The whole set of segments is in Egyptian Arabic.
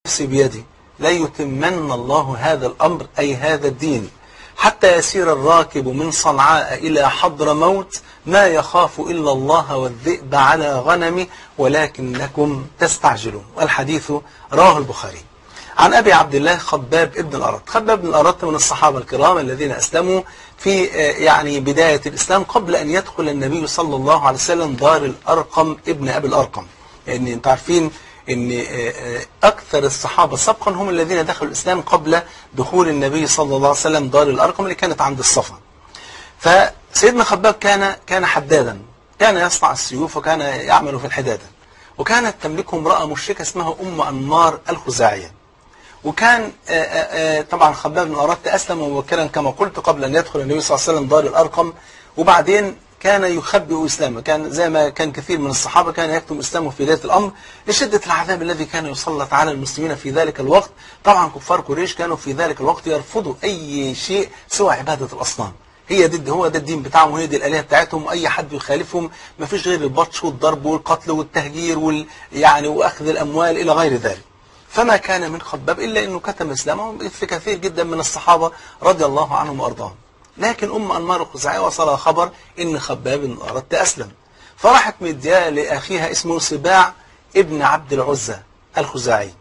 نفسي بيدي لا يتمن الله هذا الأمر أي هذا الدين حتى يسير الراكب من صنعاء إلى حضر موت ما يخاف إلا الله والذئب على غنم ولكنكم تستعجلون والحديث رواه البخاري عن أبي عبد الله خباب ابن الأرط خباب ابن الأرط من الصحابة الكرام الذين أسلموا في يعني بداية الإسلام قبل أن يدخل النبي صلى الله عليه وسلم دار الأرقم ابن أبي الأرقم لأن يعني انتم عارفين ان اكثر الصحابة سبقا هم الذين دخلوا الاسلام قبل دخول النبي صلى الله عليه وسلم دار الارقم اللي كانت عند الصفا فسيدنا خباب كان كان حدادا كان يصنع السيوف وكان يعمل في الحدادة وكانت تملكه امرأة مشركة اسمها ام انمار الخزاعية وكان طبعا خباب بن أردت أسلم مبكرا كما قلت قبل أن يدخل النبي صلى الله عليه وسلم دار الأرقم وبعدين كان يخبئ إسلامه كان زي ما كان كثير من الصحابة كان يكتم إسلامه في بداية الأمر لشدة العذاب الذي كان يسلط على المسلمين في ذلك الوقت طبعا كفار قريش كانوا في ذلك الوقت يرفضوا أي شيء سوى عبادة الأصنام هي ضد هو ده الدين بتاعهم وهي دي الآلهة بتاعتهم أي حد يخالفهم ما فيش غير البطش والضرب والقتل والتهجير وال يعني وأخذ الأموال إلى غير ذلك فما كان من خباب إلا أنه كتم إسلامه في كثير جدا من الصحابة رضي الله عنهم وأرضاهم لكن أم أنمار الخزاعية وصلها خبر إن خباب أردت أسلم فراحت مدياه لأخيها اسمه سباع ابن عبد العزة الخزاعي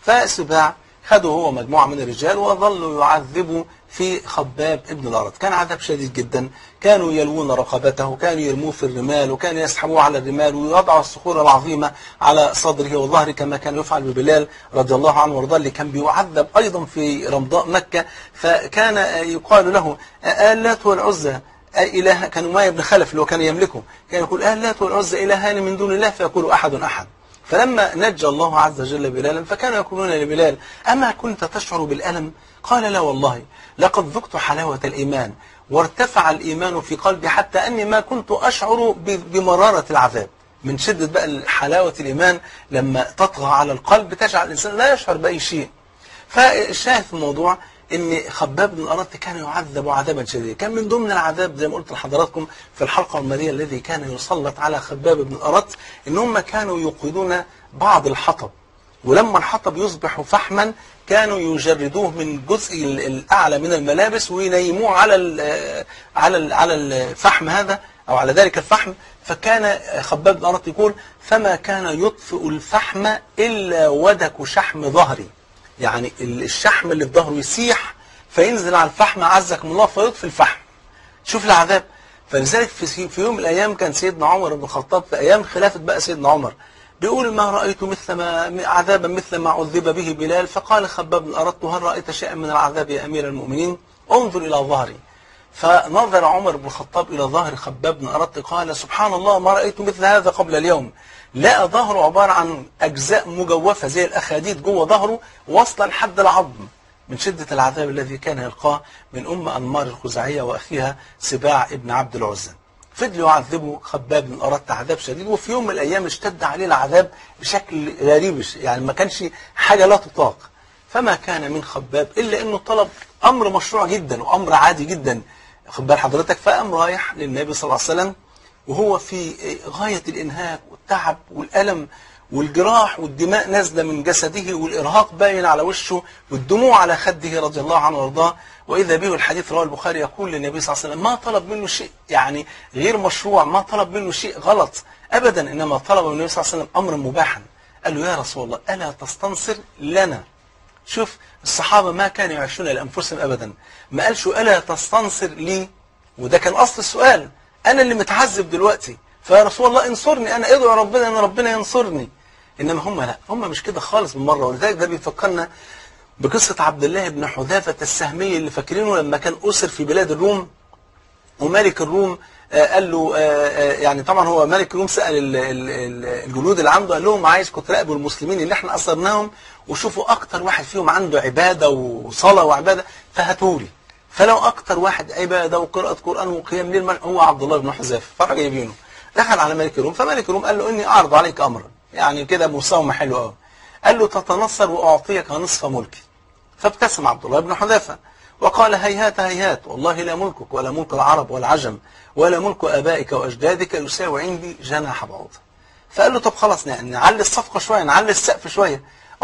فسباع خدوا هو مجموعة من الرجال وظلوا يعذبوا في خباب ابن الأرض كان عذاب شديد جدا كانوا يلوون رقبته كانوا يرموه في الرمال وكانوا يسحبوه على الرمال ويضعوا الصخور العظيمة على صدره وظهره كما كان يفعل ببلال رضي الله عنه وارضاه اللي كان بيعذب أيضا في رمضاء مكة فكان يقال له آلات والعزة إله كان أمية بن خلف اللي هو كان يملكه كان يقول آلات والعزة إلهان من دون الله فيقول أحد أحد فلما نجى الله عز وجل بلالا فكانوا يقولون لبلال أما كنت تشعر بالألم قال لا والله لقد ذقت حلاوة الإيمان وارتفع الإيمان في قلبي حتى أني ما كنت أشعر بمرارة العذاب من شدة بقى حلاوة الإيمان لما تطغى على القلب تجعل الإنسان لا يشعر بأي شيء فالشاهد في الموضوع ان خباب بن الأرط كان يعذب عذابا شديدا كان من ضمن العذاب زي ما قلت لحضراتكم في الحلقة المالية الذي كان يسلط على خباب بن الأرط ان هم كانوا يوقدون بعض الحطب ولما الحطب يصبح فحما كانوا يجردوه من جزء الأعلى من الملابس وينيموه على ال على ال على الفحم هذا أو على ذلك الفحم فكان خباب بن الأرط يقول فما كان يطفئ الفحم إلا ودك شحم ظهري يعني الشحم اللي في ظهره يسيح فينزل على الفحم عزكم الله فيطفي الفحم شوف العذاب فلذلك في, في يوم من الأيام كان سيدنا عمر بن الخطاب في أيام خلافة بقى سيدنا عمر بيقول ما رأيت مثل ما عذابا مثل ما عذب به بلال فقال خباب أردت هل رأيت شيئا من العذاب يا أمير المؤمنين انظر إلى ظهري فنظر عمر بن الخطاب إلى ظهر خباب بن أردت قال سبحان الله ما رأيت مثل هذا قبل اليوم لقى ظهره عبارة عن أجزاء مجوفة زي الأخاديد جوه ظهره واصلا لحد العظم من شدة العذاب الذي كان يلقاه من أم أنمار الخزاعية وأخيها سباع ابن عبد العزى فضلوا يعذبوا خباب بن أردت عذاب شديد وفي يوم من الأيام اشتد عليه العذاب بشكل غريب يعني ما كانش حاجة لا تطاق فما كان من خباب إلا أنه طلب أمر مشروع جدا وأمر عادي جدا خد بال حضرتك فقام رايح للنبي صلى الله عليه وسلم وهو في غاية الإنهاك والتعب والألم والجراح والدماء نازلة من جسده والإرهاق باين على وشه والدموع على خده رضي الله عنه وارضاه وإذا به الحديث رواه البخاري يقول للنبي صلى الله عليه وسلم ما طلب منه شيء يعني غير مشروع ما طلب منه شيء غلط أبدا إنما طلب من النبي صلى الله عليه وسلم أمرا مباحا قال له يا رسول الله ألا تستنصر لنا شوف الصحابة ما كانوا يعيشون لأنفسهم أبدا ما قالش ألا تستنصر لي وده كان أصل السؤال أنا اللي متعذب دلوقتي فيا رسول الله انصرني أنا ادعو ربنا أن ربنا ينصرني إنما هم لا هم مش كده خالص بالمرة ولذلك ده بيفكرنا بقصة عبد الله بن حذافة السهمي اللي فاكرينه لما كان أسر في بلاد الروم وملك الروم قال له يعني طبعا هو ملك الروم سأل الجنود اللي عنده قال لهم عايزكم تراقبوا المسلمين اللي احنا أسرناهم وشوفوا أكتر واحد فيهم عنده عبادة وصلاة وعبادة فهاتولي فلو أكتر واحد عبادة وقراءة قرآن وقيام ليل هو عبد الله بن حذافة فراح جايبينه دخل على ملك الروم فملك الروم قال له إني أعرض عليك أمرا يعني كده مساومة حلوة قوي قال له تتنصر وأعطيك نصف ملكي فابتسم عبد الله بن حذافة وقال هيهات هيهات والله لا ملكك ولا ملك العرب والعجم ولا ملك أبائك وأجدادك يساوي عندي جناح بعوضة فقال له طب خلاص نعلي الصفقة شوية نعلي السقف شوية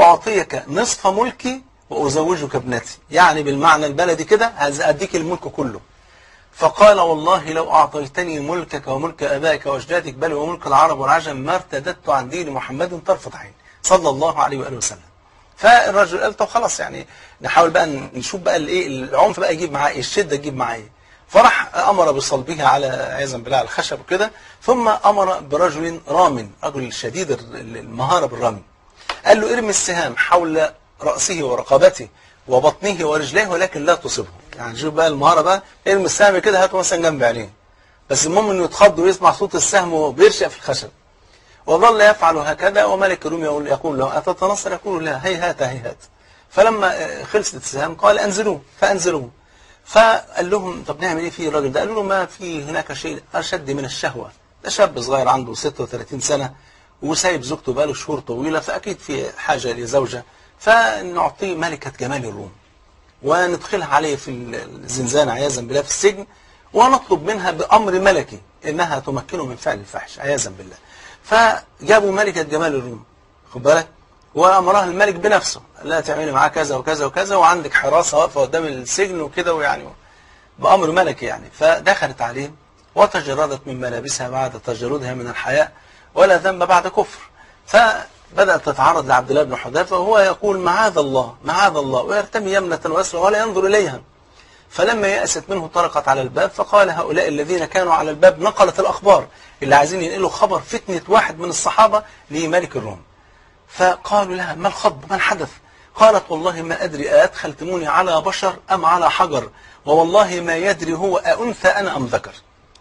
أعطيك نصف ملكي وأزوجك ابنتي يعني بالمعنى البلدي كده أديك الملك كله فقال والله لو أعطيتني ملكك وملك أبائك وأجدادك بل وملك العرب والعجم ما ارتددت عن دين محمد طرفة عين صلى الله عليه وآله وسلم فالرجل قال طب خلاص يعني نحاول بقى نشوف بقى الايه العنف بقى يجيب معاه ايه الشده تجيب معاه ايه فراح امر بصلبه على عياذا بالله على الخشب وكده ثم امر برجل رام رجل شديد المهاره بالرمي قال له ارمي السهام حول راسه ورقبته وبطنه ورجليه ولكن لا تصبه يعني شوف بقى المهاره بقى ارمي السهم كده هاته مثلا جنب عينيه بس المهم انه يتخض ويسمع صوت السهم وهو بيرشق في الخشب وظل يفعل هكذا وملك الروم يقول, يقول له أتتنصر يقول لا هيهات هيهات فلما خلصت السهام قال أنزلوه فأنزلوه فقال لهم طب نعمل ايه في الراجل ده قالوا له ما في هناك شيء أشد من الشهوة ده شاب صغير عنده 36 سنة وسايب زوجته بقاله شهور طويلة فأكيد في حاجة لزوجة فنعطيه ملكة جمال الروم وندخلها عليه في الزنزانة عياذا بالله في السجن ونطلب منها بأمر ملكي إنها تمكنه من فعل الفحش عياذا بالله فجابوا ملكة جمال الروم خد بالك وأمرها الملك بنفسه لا تعملي معاه كذا وكذا وكذا وعندك حراسة واقفة قدام السجن وكده ويعني بأمر ملكي يعني فدخلت عليه وتجردت من ملابسها بعد تجردها من الحياء ولا ذنب بعد كفر فبدأت تتعرض لعبد الله بن حذافة وهو يقول معاذ الله معاذ الله ويرتمي يمنة ويسرى ولا ينظر إليها فلما يأست منه طرقت على الباب فقال هؤلاء الذين كانوا على الباب نقلت الأخبار اللي عايزين ينقلوا خبر فتنة واحد من الصحابة لملك الروم فقالوا لها ما الخطب ما الحدث قالت والله ما أدري أدخلتموني على بشر أم على حجر ووالله ما يدري هو أأنثى أنا أم ذكر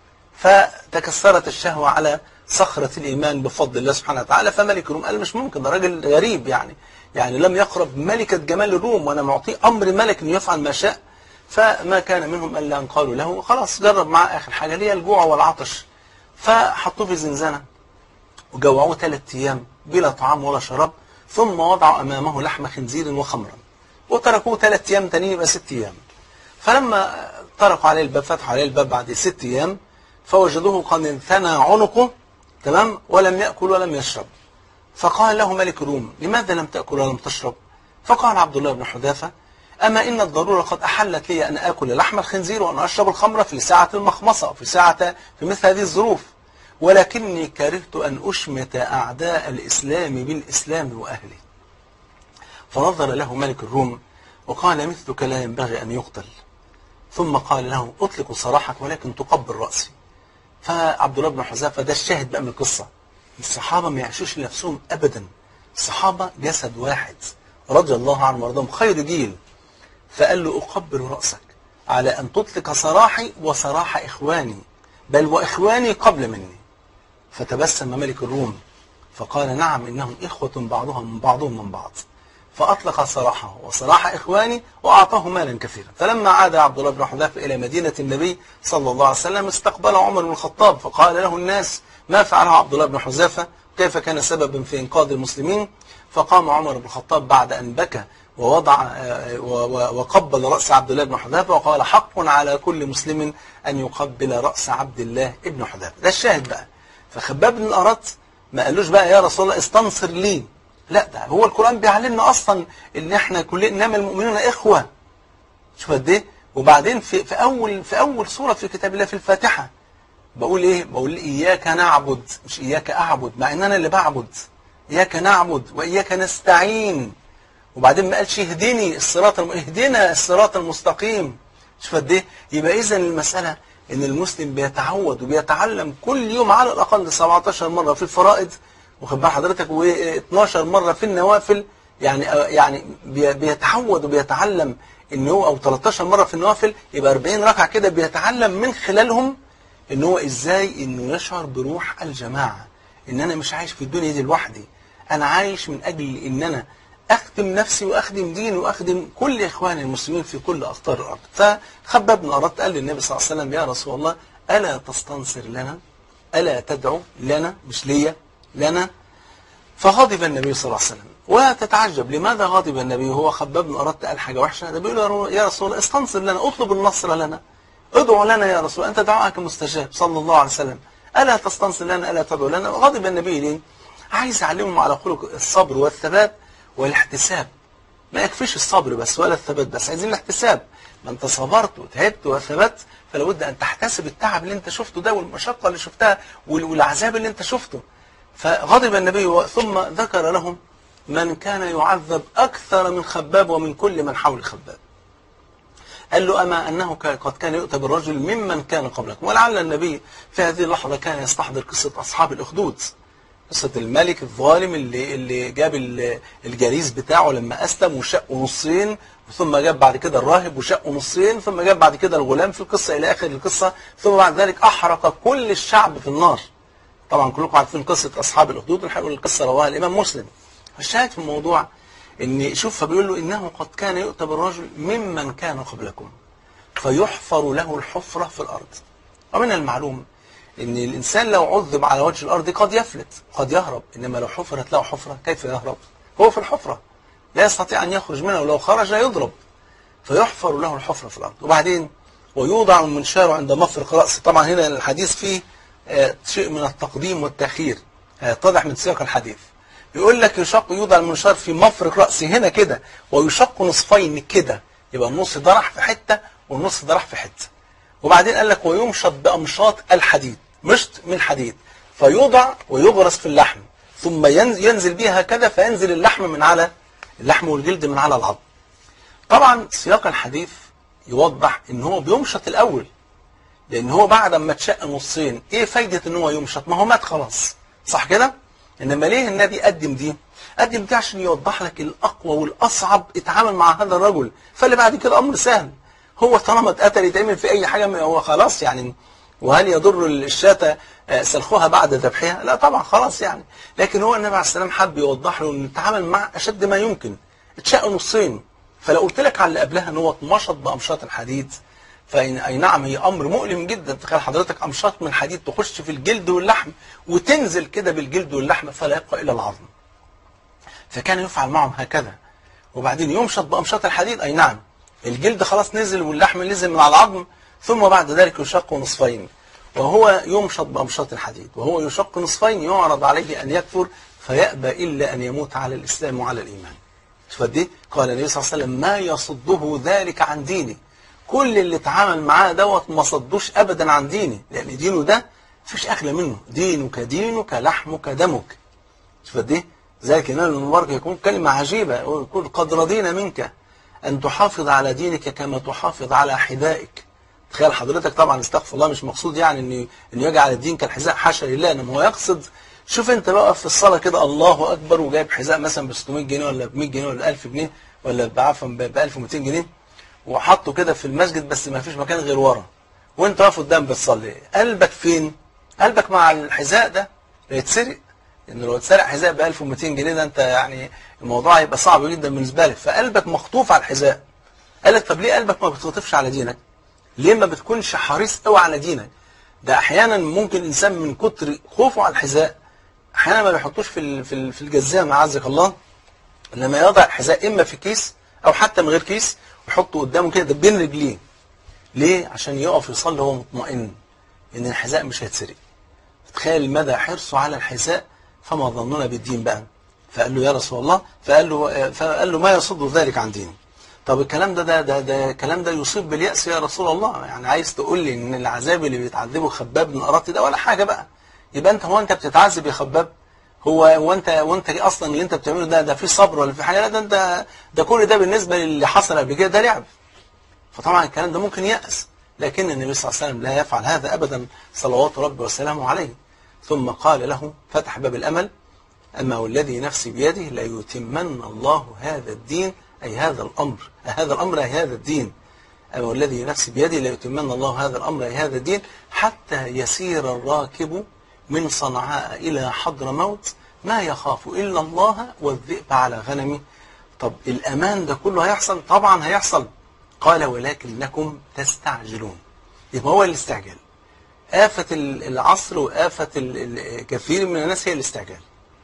فتكسرت الشهوة على صخرة الإيمان بفضل الله سبحانه وتعالى فملك الروم قال مش ممكن ده راجل غريب يعني يعني لم يقرب ملكة جمال الروم وأنا معطيه أمر ملك أن يفعل ما شاء فما كان منهم إلا أن قالوا له خلاص جرب معاه آخر حاجة اللي هي الجوع والعطش فحطوه في زنزانة وجوعوه ثلاث أيام بلا طعام ولا شراب ثم وضعوا أمامه لحم خنزير وخمرا وتركوه ثلاث أيام تانيين يبقى ست أيام فلما طرقوا عليه الباب فتحوا عليه الباب بعد ست أيام فوجدوه قد انثنى عنقه تمام ولم يأكل ولم يشرب فقال له ملك الروم لماذا لم تأكل ولم تشرب فقال عبد الله بن حذافة أما إن الضرورة قد أحلت لي أن آكل لحم الخنزير وأن أشرب الخمر في ساعة المخمصة في ساعة في مثل هذه الظروف ولكني كرهت أن أشمت أعداء الإسلام بالإسلام وأهله فنظر له ملك الروم وقال مثلك لا ينبغي أن يقتل ثم قال له أطلق سراحك ولكن تقبل رأسي فعبد الله بن حذافة ده الشاهد بقى من القصة الصحابة ما يعيشوش لنفسهم أبدا الصحابة جسد واحد رضي الله عنهم وارضاهم خير جيل فقال له أقبل رأسك على أن تطلق سراحي وسراح إخواني بل وإخواني قبل مني فتبسم ملك الروم فقال نعم إنهم إخوة بعضهم من بعضهم من بعض فأطلق سراحه وسراح إخواني وأعطاه مالا كثيرا فلما عاد عبد الله بن حذافة إلى مدينة النبي صلى الله عليه وسلم استقبل عمر بن الخطاب فقال له الناس ما فعله عبد الله بن حذافة كيف كان سببا في إنقاذ المسلمين فقام عمر بن الخطاب بعد أن بكى ووضع وقبل رأس عبد الله بن حذافة وقال حق على كل مسلم أن يقبل رأس عبد الله بن حذافة ده الشاهد بقى فخباب بن الأرط ما قالوش بقى يا رسول الله استنصر لي لا ده هو القرآن بيعلمنا أصلا إن إحنا كلنا إنما المؤمنون إخوة شوف قد إيه وبعدين في, في أول في أول سورة في كتاب الله في الفاتحة بقول إيه بقول إياك نعبد مش إياك أعبد مع إن أنا اللي بعبد إياك نعبد وإياك نستعين وبعدين ما قالش اهدني الصراط الم... اهدنا الصراط المستقيم شوف قد ايه يبقى اذا المساله ان المسلم بيتعود وبيتعلم كل يوم على الاقل 17 مره في الفرائض واخد بال حضرتك و12 مره في النوافل يعني يعني بيتعود وبيتعلم ان هو او 13 مره في النوافل يبقى 40 ركعه كده بيتعلم من خلالهم ان هو ازاي انه يشعر بروح الجماعه ان انا مش عايش في الدنيا دي لوحدي انا عايش من اجل ان انا أخدم نفسي وأخدم ديني وأخدم كل إخواني المسلمين في كل أقطار الأرض فخباب بن أردت قال للنبي صلى الله عليه وسلم يا رسول الله ألا تستنصر لنا ألا تدعو لنا مش ليا لنا فغضب النبي صلى الله عليه وسلم وتتعجب لماذا غضب النبي وهو خباب بن أردت قال حاجة وحشة ده بيقول يا رسول الله استنصر لنا اطلب النصر لنا ادعو لنا يا رسول أنت دعاءك مستجاب صلى الله عليه وسلم ألا تستنصر لنا ألا تدعو لنا غضب النبي ليه عايز يعلمهم على خلق الصبر والثبات والاحتساب ما يكفيش الصبر بس ولا الثبات بس عايزين الاحتساب ما انت صبرت وتعبت وثبت فلا بد ان تحتسب التعب اللي انت شفته ده والمشقه اللي شفتها وال- والعذاب اللي انت شفته فغضب النبي و- ثم ذكر لهم من كان يعذب اكثر من خباب ومن كل من حول خباب قال له أما أنه ك- قد كان يؤتى بالرجل ممن كان قبلكم ولعل النبي في هذه اللحظة كان يستحضر قصة أصحاب الأخدود قصة الملك الظالم اللي اللي جاب ال- الجليس بتاعه لما أسلم وشقه نصين ثم جاب بعد كده الراهب وشقه نصين ثم جاب بعد كده الغلام في القصة إلى آخر القصة ثم بعد ذلك أحرق كل الشعب في النار طبعا كلكم عارفين قصة أصحاب الأخدود والحقيقة القصة رواها الإمام مسلم الشاهد في الموضوع ان شوف فبيقول له انه قد كان يؤتى بالرجل ممن كان قبلكم فيحفر له الحفرة في الارض ومن المعلوم ان الانسان لو عذب على وجه الارض قد يفلت قد يهرب انما لو حفرت له حفرة كيف يهرب هو في الحفرة لا يستطيع ان يخرج منها ولو خرج لا يضرب فيحفر له الحفرة في الارض وبعدين ويوضع المنشار عند مفرق رأسه طبعا هنا الحديث فيه آه، شيء من التقديم والتأخير هيتضح من سياق الحديث يقول لك يشق يوضع المنشار في مفرق رأسه هنا كده ويشق نصفين كده يبقى النص ده راح في حتة والنص ده راح في حتة وبعدين قال لك ويمشط بأمشاط الحديد مشط من حديد فيوضع ويغرس في اللحم ثم ينز- ينزل بها هكذا فينزل اللحم من على اللحم والجلد من على العظم طبعا سياق الحديث يوضح ان هو بيمشط الاول لان هو بعد ما اتشق نصين ايه فايدة ان هو يمشط ما هو مات خلاص صح كده انما ليه النبي قدم دي قدم دي عشان يوضح لك الاقوى والاصعب اتعامل مع هذا الرجل فاللي بعد كده امر سهل هو طالما اتقتل يتعمل في اي حاجة ما هو خلاص يعني وهل يضر الشاة آه، سلخها بعد ذبحها لا طبعا خلاص يعني لكن هو النبي عليه السلام حب يوضح له ان التعامل مع اشد ما يمكن اتشق نصين فلو قلت لك على اللي قبلها ان هو اتمشط بامشاط الحديد فإن أي نعم هي أمر مؤلم جدا تخيل حضرتك أمشاط من حديد تخش في الجلد واللحم وتنزل كده بالجلد واللحم فلا يبقى إلا العظم فكان يفعل معهم هكذا وبعدين يمشط بأمشاط الحديد أي نعم الجلد خلاص نزل واللحم نزل من على العظم ثم بعد ذلك يشق نصفين وهو يمشط بأمشاط الحديد وهو يشق نصفين يعرض عليه أن يكفر فيأبى إلا أن يموت على الإسلام وعلى الإيمان شوف قد ايه قال النبي صلى الله عليه وسلم ما يصده ذلك عن ديني كل اللي اتعامل معاه دوت ما صدوش ابدا عن ديني لان دينه ده مفيش اغلى منه دينك دينك لحمك دمك شوف قد ايه ذلك الامام المبارك يكون كلمه عجيبه يقول قد رضينا منك ان تحافظ على دينك كما تحافظ على حذائك تخيل حضرتك طبعا استغفر الله مش مقصود يعني ان ان يجعل الدين كالحذاء حاشا لله انما هو يقصد شوف انت بقى في الصلاه كده الله اكبر وجايب حذاء مثلا ب 600 جنيه ولا ب 100 جنيه ولا 1000 جنيه ولا عفوا ب 1200 جنيه وحطه كده في المسجد بس ما فيش مكان غير ورا وانت واقف قدام بتصلي قلبك فين قلبك مع الحذاء ده يتسرق لان لو اتسرق حذاء ب 1200 جنيه ده انت يعني الموضوع هيبقى صعب جدا بالنسبه لك فقلبك مخطوف على الحذاء قال لك طب ليه قلبك ما بتخطفش على دينك ليه ما بتكونش حريص قوي على دينك ده احيانا ممكن انسان من كتر خوفه على الحذاء احيانا ما بيحطوش في ال- في ال- في الجزامه عزك الله لما يضع الحذاء اما في كيس او حتى من غير كيس ويحطه قدامه كده بين رجليه ليه عشان يقف يصلي وهو مطمئن ان الحذاء مش هيتسرق تخيل مدى حرصه على الحذاء فما ظننا بالدين بقى فقال له يا رسول الله فقال له فقال له ما يصد ذلك عن ديني طب الكلام ده ده ده, ده الكلام ده يصيب باليأس يا رسول الله يعني عايز تقول لي ان العذاب اللي بيتعذبه خباب بن أرات ده ولا حاجة بقى يبقى انت هو انت بتتعذب يا خباب هو وانت وانت اصلا اللي انت بتعمله ده ده في صبر ولا في حاجه لا ده انت ده كل ده بالنسبه للي حصل قبل كده ده لعب فطبعا الكلام ده ممكن يأس لكن النبي صلى الله عليه وسلم لا يفعل هذا ابدا صلوات ربي وسلامه عليه ثم قال له فتح باب الامل اما والذي نفسي بيده ليتمن الله هذا الدين اي هذا الامر هذا الامر اي هذا الدين أما والذي نفسي بيده ليتمن الله هذا الأمر أي هذا الدين حتى يسير الراكب من صنعاء إلى حضر موت ما يخاف إلا الله والذئب على غنمه طب الأمان ده كله هيحصل طبعا هيحصل قال ولكنكم تستعجلون يبقى هو الاستعجال آفة العصر وآفة كثير من الناس هي الاستعجال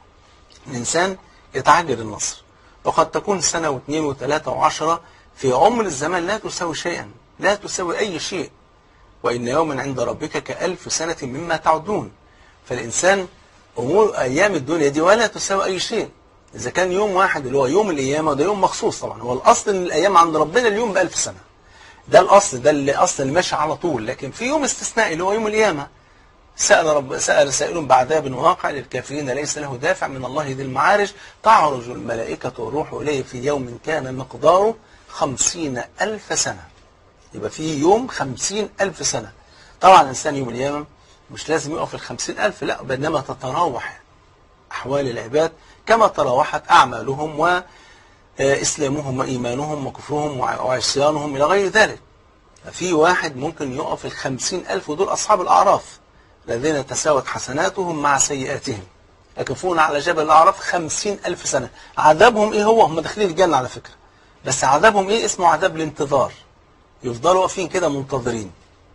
الإنسان يتعجل النصر وقد تكون سنة واثنين وثلاثة وعشرة في عمر الزمان لا تساوي شيئا لا تساوي أي شيء وإن يوما عند ربك كألف سنة مما تعدون فالإنسان أمور أيام الدنيا دي ولا تساوي أي شيء إذا كان يوم واحد اللي هو يوم القيامة ده يوم مخصوص طبعا هو الأصل إن الأيام عند ربنا اليوم بألف سنة ده الأصل ده اللي أصل اللي ماشي على طول لكن في يوم استثنائي اللي هو يوم القيامة سأل رب سأل سائل بعذاب واقع للكافرين ليس له دافع من الله ذي المعارج تعرج الملائكة والروح إليه في يوم كان مقداره خمسين ألف سنة يبقى في يوم خمسين ألف سنة طبعا الإنسان يوم القيامة مش لازم يقف الخمسين ألف لا بينما تتراوح أحوال العباد كما تراوحت أعمالهم وإسلامهم وإيمانهم وكفرهم وعصيانهم إلى غير ذلك في واحد ممكن يقف الخمسين ألف ودول أصحاب الأعراف الذين تساوت حسناتهم مع سيئاتهم يكفون على جبل الأعراف خمسين ألف سنة عذابهم إيه هو هم داخلين الجنة على فكرة بس عذابهم إيه اسمه عذاب الانتظار يفضلوا واقفين كده منتظرين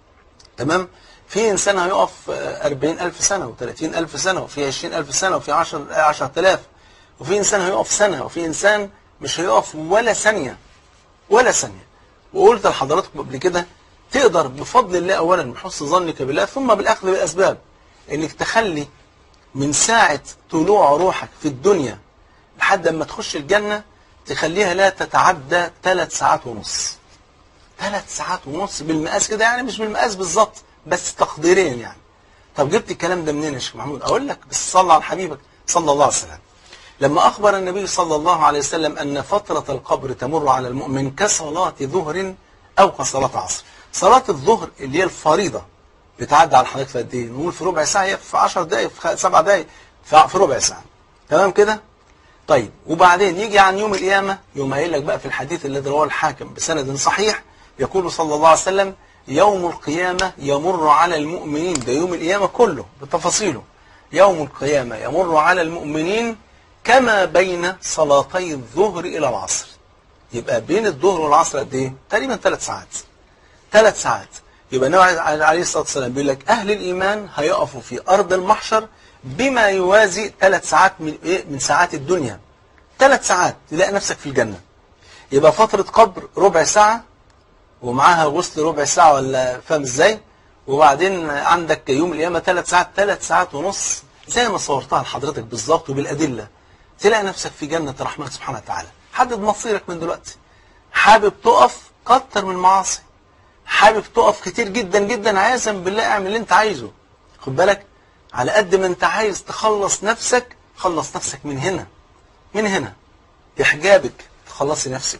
تمام في إنسان هيقف أربعين ألف سنة وثلاثين ألف سنة وفي عشرين ألف سنة وفي عشر عشر آلاف وفي إنسان هيقف سنة وفي إنسان مش هيقف ولا ثانية ولا ثانية وقلت لحضراتكم قبل كده تقدر بفضل الله أولا بحسن ظنك بالله ثم بالأخذ بالأسباب إنك تخلي من ساعة طلوع روحك في الدنيا لحد ما تخش الجنة تخليها لا تتعدى ثلاث ساعات ونص ثلاث ساعات ونص بالمقاس كده يعني مش بالمقاس بالظبط بس تقديرين يعني طب جبت الكلام ده منين يا شيخ محمود اقول لك بس صلى على حبيبك صلى الله عليه وسلم لما اخبر النبي صلى الله عليه وسلم ان فترة القبر تمر على المؤمن كصلاة ظهر او كصلاة عصر صلاة الظهر اللي هي الفريضة بتعدي على حضرتك في قد ايه نقول في ربع ساعة في 10 دقائق في 7 دقائق في ربع ساعة تمام كده طيب وبعدين يجي عن يوم القيامة يوم قايل لك بقى في الحديث الذي رواه الحاكم بسند صحيح يقول صلى الله عليه وسلم يوم القيامة يمر على المؤمنين ده يوم القيامة كله بتفاصيله يوم القيامة يمر على المؤمنين كما بين صلاتي الظهر إلى العصر يبقى بين الظهر والعصر قد ايه؟ تقريبا ثلاث ساعات ثلاث ساعات يبقى النبي عليه الصلاة والسلام بيقول لك أهل الإيمان هيقفوا في أرض المحشر بما يوازي ثلاث ساعات من إيه؟ من ساعات الدنيا ثلاث ساعات تلاقي نفسك في الجنة يبقى فترة قبر ربع ساعة ومعاها غسل ربع ساعة ولا فاهم ازاي وبعدين عندك يوم القيامة ثلاث ساعات ثلاث ساعات ونص زي ما صورتها لحضرتك بالظبط وبالأدلة تلاقي نفسك في جنة رحمة سبحانه وتعالى حدد مصيرك من دلوقتي حابب تقف كتر من المعاصي حابب تقف كتير جدا جدا عايزا بالله اعمل اللي انت عايزه خد بالك على قد ما انت عايز تخلص نفسك خلص نفسك من هنا من هنا بحجابك تخلصي نفسك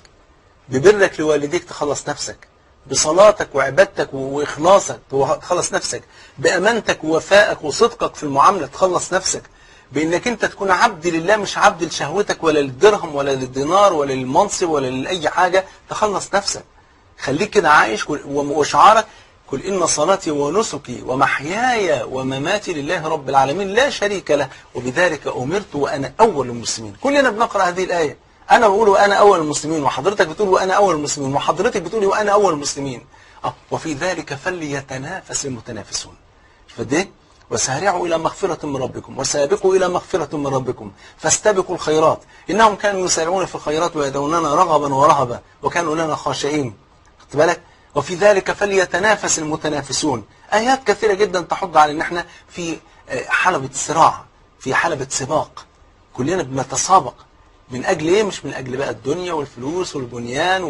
ببرك لوالديك تخلص نفسك بصلاتك وعبادتك وإخلاصك تخلص نفسك بأمانتك ووفائك وصدقك في المعاملة تخلص نفسك بأنك أنت تكون عبد لله مش عبد لشهوتك ولا للدرهم ولا للدينار ولا للمنصب ولا لأي حاجة تخلص نفسك خليك كده عايش وشعارك قل إن صلاتي ونسكي ومحياي ومماتي لله رب العالمين لا شريك له وبذلك أمرت وأنا أول المسلمين كلنا بنقرأ هذه الآية أنا بقول وأنا أول المسلمين وحضرتك بتقول وأنا أول المسلمين وحضرتك بتقولي وأنا أول المسلمين أه وفي ذلك فليتنافس المتنافسون فده وسارعوا إلى مغفرة من ربكم وسابقوا إلى مغفرة من ربكم فاستبقوا الخيرات إنهم كانوا يسارعون في الخيرات ويدعوننا رغبا ورهبا وكانوا لنا خاشعين خدت بالك وفي ذلك فليتنافس المتنافسون آيات كثيرة جدا تحض على إن احنا في حلبة صراع في حلبة سباق كلنا بنتسابق من أجل إيه مش من أجل بقى الدنيا والفلوس والبنيان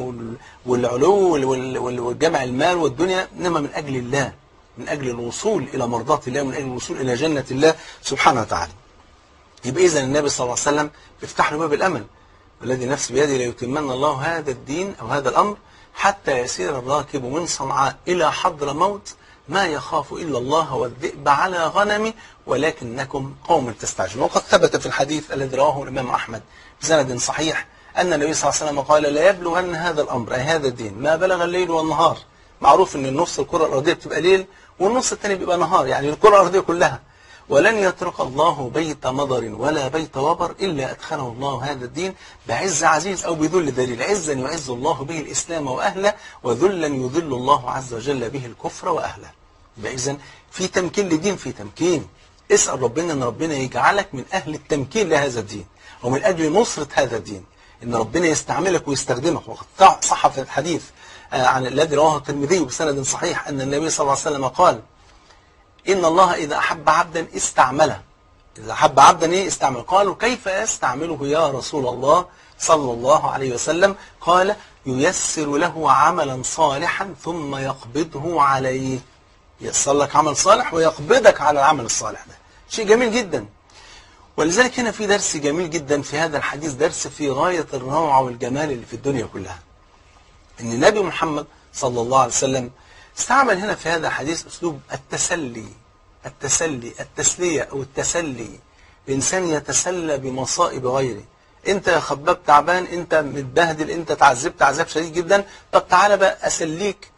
والعلو والجمع المال والدنيا إنما من أجل الله من أجل الوصول إلى مرضاة الله من أجل الوصول إلى جنة الله سبحانه وتعالى يبقى إذا النبي صلى الله عليه وسلم يفتح له باب الأمل والذي نفس بيده ليتمن الله هذا الدين أو هذا الأمر حتى يسير الراكب من صنعاء إلى حضر موت ما يخاف إلا الله والذئب على غنم ولكنكم قوم تستعجلون وقد ثبت في الحديث الذي رواه الإمام أحمد بسند صحيح أن النبي صلى الله عليه وسلم قال لا يبلغن هذا الأمر أي هذا الدين ما بلغ الليل والنهار معروف أن النص الكرة الأرضية بتبقى ليل والنص الثاني بيبقى نهار يعني الكرة الأرضية كلها ولن يترك الله بيت مضر ولا بيت وبر إلا أدخله الله هذا الدين بعز عزيز أو بذل ذليل عزا يعز الله به الإسلام وأهله وذلا يذل الله عز وجل به الكفر وأهله يبقى إذن في تمكين لدين في تمكين اسأل ربنا أن ربنا يجعلك من أهل التمكين لهذا الدين ومن أجل نصرة هذا الدين إن ربنا يستعملك ويستخدمك وقد صح في الحديث عن الذي رواه الترمذي بسند صحيح أن النبي صلى الله عليه وسلم قال إن الله إذا أحب عبدا استعمله إذا حب عبدا إيه استعمل قالوا كيف يستعمله يا رسول الله صلى الله عليه وسلم قال ييسر له عملا صالحا ثم يقبضه عليه ييسر لك عمل صالح ويقبضك على العمل الصالح ده شيء جميل جدا ولذلك هنا في درس جميل جدا في هذا الحديث درس في غاية الروعة والجمال اللي في الدنيا كلها ان النبي محمد صلى الله عليه وسلم استعمل هنا في هذا الحديث اسلوب التسلي التسلي التسلية او التسلي الانسان يتسلى بمصائب غيره انت يا خباب تعبان انت متبهدل انت تعذبت عذاب شديد جدا طب تعالى بقى اسليك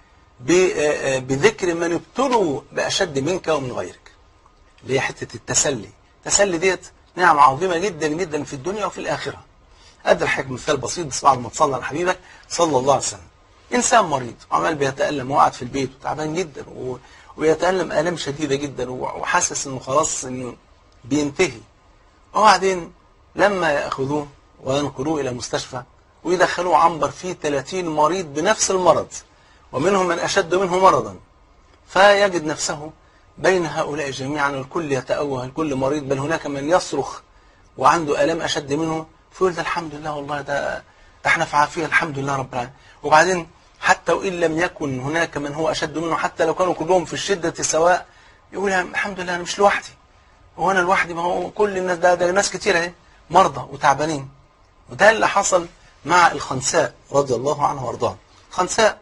بذكر من ابتلوا باشد منك ومن غيرك اللي هي حته التسلي التسلي ديت نعم عظيمه جدا جدا في الدنيا وفي الاخره ادي الحكم مثال بسيط بس بعد ما تصلى على حبيبك صلى الله عليه وسلم انسان مريض وعمال بيتالم وقاعد في البيت وتعبان جدا و... ويتالم الام شديده جدا وحاسس انه خلاص انه بينتهي وبعدين لما ياخذوه وينقلوه الى مستشفى ويدخلوه عنبر فيه 30 مريض بنفس المرض ومنهم من اشد منه مرضا فيجد نفسه بين هؤلاء جميعا الكل يتأوه الكل مريض بل هناك من يصرخ وعنده آلام أشد منه فيقول ده الحمد لله والله ده, ده احنا في عافية الحمد لله رب العالمين وبعدين حتى وإن لم يكن هناك من هو أشد منه حتى لو كانوا كلهم في الشدة سواء يقول الحمد لله أنا مش لوحدي هو أنا لوحدي ما هو كل الناس ده, ده ناس كتير اهي مرضى وتعبانين وده اللي حصل مع الخنساء رضي الله عنه وارضاه خنساء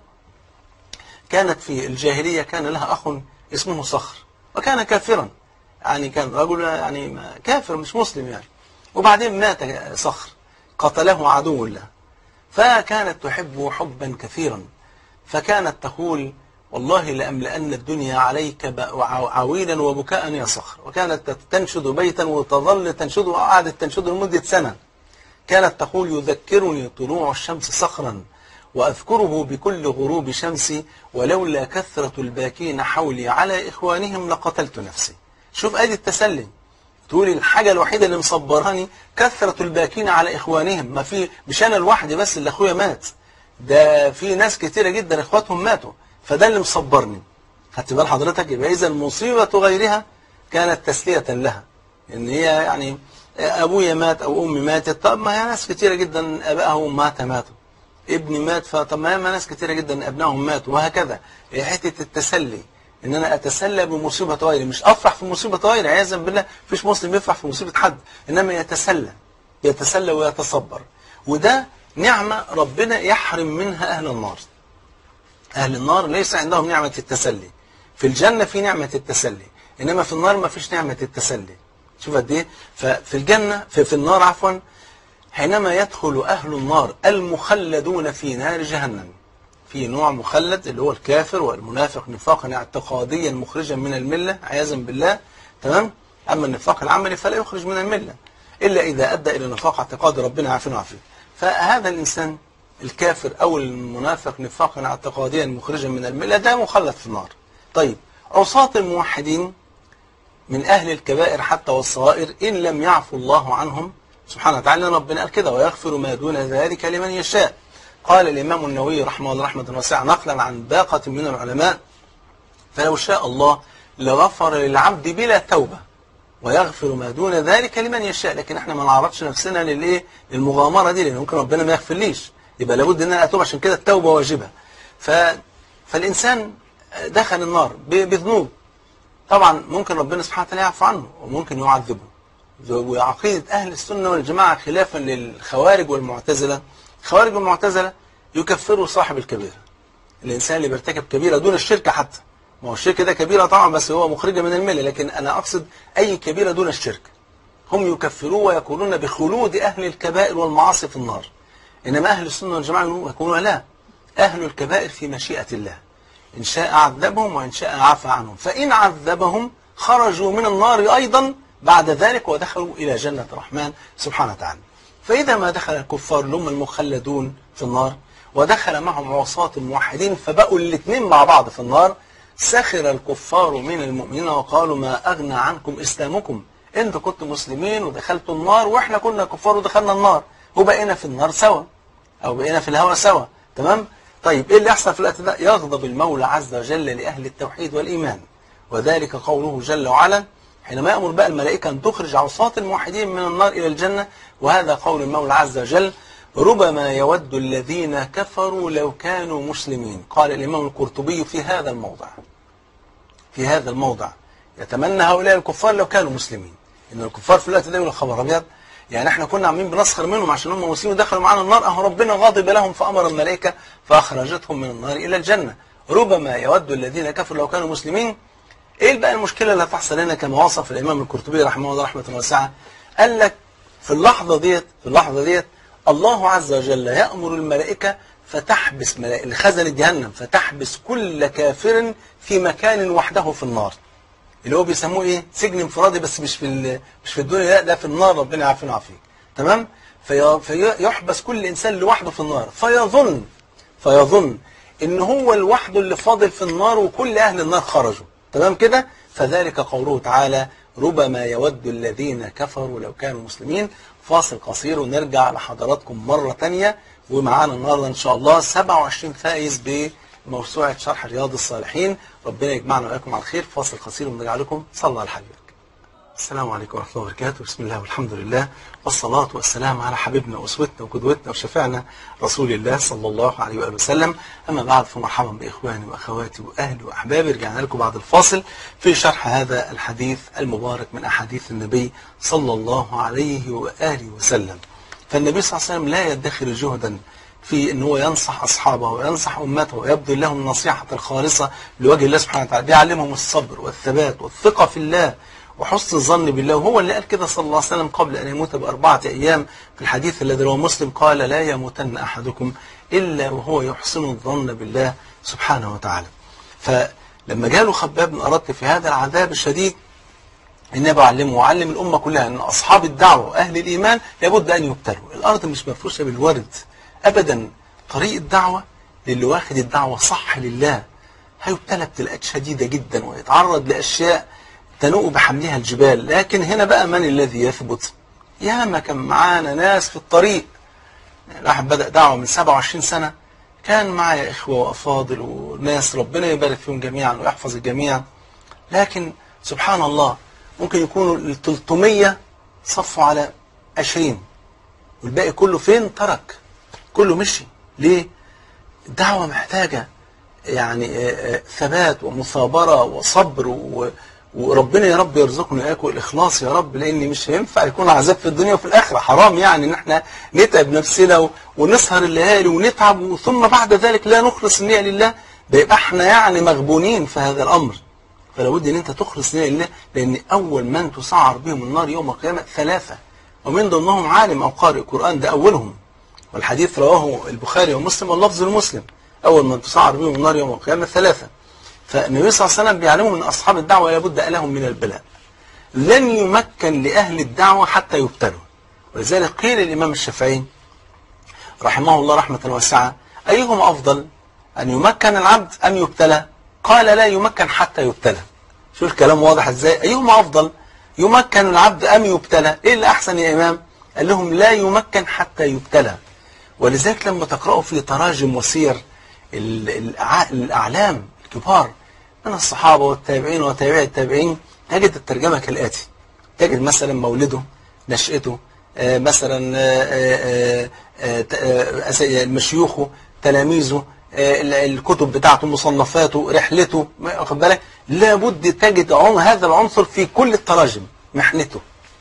كانت في الجاهلية كان لها أخ اسمه صخر وكان كافرا يعني كان رجل يعني كافر مش مسلم يعني وبعدين مات صخر قتله عدو الله فكانت تحبه حبا كثيرا فكانت تقول والله لأملأن الدنيا عليك عويلا وبكاء يا صخر وكانت تنشد بيتا وتظل تنشد وقعدت تنشد لمدة سنة كانت تقول يذكرني طلوع الشمس صخرا وأذكره بكل غروب شمسي ولولا كثرة الباكين حولي على إخوانهم لقتلت نفسي شوف أدي التسلي تقولي الحاجة الوحيدة اللي مصبراني كثرة الباكين على إخوانهم ما في مش أنا لوحدي بس اللي أخويا مات ده في ناس كتيرة جدا إخواتهم ماتوا فده اللي مصبرني خدت بال حضرتك يبقى إذا مصيبة غيرها كانت تسلية لها إن هي يعني أبويا مات أو أمي ماتت طب ما هي ناس كتيرة جدا أبائها وأمهاتها ماتوا ابني مات فطب ما ناس كتيرة جدا ابنائهم ماتوا وهكذا حته التسلي ان انا اتسلى بمصيبه غيري مش افرح في مصيبه غيري عياذا بالله مفيش مسلم يفرح في مصيبه حد انما يتسلى يتسلى ويتصبر وده نعمه ربنا يحرم منها اهل النار اهل النار ليس عندهم نعمه التسلي في الجنه في نعمه التسلي انما في النار ما فيش نعمه التسلي شوف قد ايه ففي الجنه في, في النار عفوا حينما يدخل أهل النار المخلدون في نار جهنم في نوع مخلد اللي هو الكافر والمنافق نفاقا اعتقاديا مخرجا من الملة عياذا بالله تمام أما النفاق العملي فلا يخرج من الملة إلا إذا أدى إلى نفاق اعتقادي ربنا عافينا وعافيه فهذا الإنسان الكافر أو المنافق نفاقا اعتقاديا مخرجا من الملة ده مخلد في النار طيب عصاة الموحدين من أهل الكبائر حتى والصغائر إن لم يعفو الله عنهم سبحانه وتعالى ربنا قال كده ويغفر ما دون ذلك لمن يشاء قال الإمام النووي رحمه الله رحمة واسعة نقلا عن باقة من العلماء فلو شاء الله لغفر للعبد بلا توبة ويغفر ما دون ذلك لمن يشاء لكن احنا ما نعرضش نفسنا للايه للمغامرة دي لأن ممكن ربنا ما يغفرليش يبقى لابد ان انا اتوب عشان كده التوبة واجبة ف... فالإنسان دخل النار بذنوب طبعا ممكن ربنا سبحانه وتعالى يعفو عنه وممكن يعذبه وعقيدة أهل السنة والجماعة خلافا للخوارج والمعتزلة الخوارج والمعتزلة يكفروا صاحب الكبيرة الإنسان اللي بيرتكب كبيرة دون الشرك حتى ما هو الشرك ده كبيرة طبعا بس هو مخرجة من الملة لكن أنا أقصد أي كبيرة دون الشرك هم يكفروه ويقولون بخلود أهل الكبائر والمعاصي في النار إنما أهل السنة والجماعة يقولون لا أهل الكبائر في مشيئة الله إن شاء عذبهم وإن شاء عفى عنهم فإن عذبهم خرجوا من النار أيضا بعد ذلك ودخلوا إلى جنة الرحمن سبحانه وتعالى فإذا ما دخل الكفار اللي هم المخلدون في النار ودخل معهم عصاة الموحدين فبقوا الاثنين مع بعض في النار سخر الكفار من المؤمنين وقالوا ما أغنى عنكم إسلامكم انتوا كنتم مسلمين ودخلتوا النار واحنا كنا كفار ودخلنا النار وبقينا في النار سوا أو بقينا في الهواء سوا تمام طيب ايه اللي يحصل في الوقت ده يغضب المولى عز وجل لأهل التوحيد والإيمان وذلك قوله جل وعلا حينما يأمر بقى الملائكة أن تخرج عصاة الموحدين من النار إلى الجنة وهذا قول المولى عز وجل ربما يود الذين كفروا لو كانوا مسلمين قال الإمام القرطبي في هذا الموضع في هذا الموضع يتمنى هؤلاء الكفار لو كانوا مسلمين إن الكفار في الوقت ده يقولوا خبر أبيض يعني احنا كنا عاملين بنسخر منهم عشان هم مسلمين ودخلوا معانا النار اهو ربنا غاضب لهم فامر الملائكه فاخرجتهم من النار الى الجنه ربما يود الذين كفروا لو كانوا مسلمين ايه بقى المشكله اللي هتحصل هنا كما وصف الامام القرطبي رحمه الله رحمه واسعه قال لك في اللحظه ديت في اللحظه ديت الله عز وجل يامر الملائكه فتحبس ملائكه خزنه جهنم فتحبس كل كافر في مكان وحده في النار اللي هو بيسموه ايه سجن انفرادي بس مش في ال- مش في الدنيا لا ده في النار ربنا يعافينا ويعافيك تمام في فيحبس كل انسان لوحده في النار فيظن فيظن ان هو لوحده اللي فاضل في النار وكل اهل النار خرجوا تمام كده فذلك قوله تعالى ربما يود الذين كفروا لو كانوا مسلمين فاصل قصير ونرجع لحضراتكم مرة تانية ومعانا النهارده ان شاء الله 27 فائز بموسوعة شرح رياض الصالحين ربنا يجمعنا وإياكم على الخير فاصل قصير ونرجع لكم صلى على حبيبك السلام عليكم ورحمة الله وبركاته بسم الله والحمد لله والصلاة والسلام على حبيبنا وأسوتنا وقدوتنا وشفيعنا رسول الله صلى الله عليه وآله وسلم أما بعد فمرحبا بإخواني وأخواتي وأهلي وأحبابي رجعنا لكم بعد الفاصل في شرح هذا الحديث المبارك من أحاديث النبي صلى الله عليه وآله وسلم فالنبي صلى الله عليه وسلم لا يدخر جهدا في ان هو ينصح اصحابه وينصح امته ويبذل لهم النصيحه الخالصه لوجه الله سبحانه وتعالى بيعلمهم الصبر والثبات والثقه في الله وحسن الظن بالله وهو اللي قال كده صلى الله عليه وسلم قبل ان يموت باربعه ايام في الحديث الذي رواه مسلم قال لا يموتن احدكم الا وهو يحسن الظن بالله سبحانه وتعالى. فلما جاله خباب بن ارد في هذا العذاب الشديد النبي علمه وعلم الأمة كلها أن أصحاب الدعوة وأهل الإيمان لابد أن يبتلوا الأرض مش مفروشة بالورد أبدا طريق الدعوة للي واخد الدعوة صح لله هيبتلى ابتلاءات شديدة جدا ويتعرض لأشياء تنوء بحملها الجبال لكن هنا بقى من الذي يثبت ياما كان معانا ناس في الطريق الواحد بدأ دعوة من 27 سنة كان معايا إخوة وأفاضل وناس ربنا يبارك فيهم جميعا ويحفظ الجميع لكن سبحان الله ممكن يكونوا ال 300 صفوا على 20 والباقي كله فين ترك كله مشي ليه الدعوة محتاجة يعني آه، آه، ثبات ومثابرة وصبر و- وربنا يا رب يرزقنا اياكم الاخلاص يا رب لان مش هينفع يكون عذاب في الدنيا وفي الاخره حرام يعني ان احنا نتعب نفسنا و- ونسهر الليالي ونتعب ثم بعد ذلك لا نخلص النية لله ده يبقى احنا يعني مغبونين في هذا الامر فلا بد ان انت تخلص نية لله لان اول من تسعر بهم النار يوم القيامه ثلاثه ومن ضمنهم عالم او قارئ قران ده اولهم والحديث رواه البخاري ومسلم واللفظ المسلم أول من تسعر بهم النار يوم القيامة ثلاثة فالنبي صلى الله عليه وسلم بيعلمهم أن أصحاب الدعوة لابد لهم من البلاء لن يمكن لأهل الدعوة حتى يبتلوا ولذلك قيل الإمام الشافعي رحمه الله رحمة واسعة أيهما أفضل أن يمكن العبد أم يبتلى قال لا يمكن حتى يبتلى شو الكلام واضح ازاي أيهما أفضل يمكن العبد أم يبتلى إيه اللي أحسن يا إمام قال لهم لا يمكن حتى يبتلى ولذلك لما تقرأوا في تراجم وسير ال- الأع- الأعلام الكبار من الصحابة والتابعين وتابعي التابعين تجد الترجمة كالآتي تجد مثلا مولده نشأته آه، مثلا آه، آه، آه، ت- آه، أس- مشيوخه تلاميذه آه، ال- الكتب بتاعته مصنفاته رحلته ما- واخد بالك لابد تجد عن هذا العنصر في كل التراجم محنته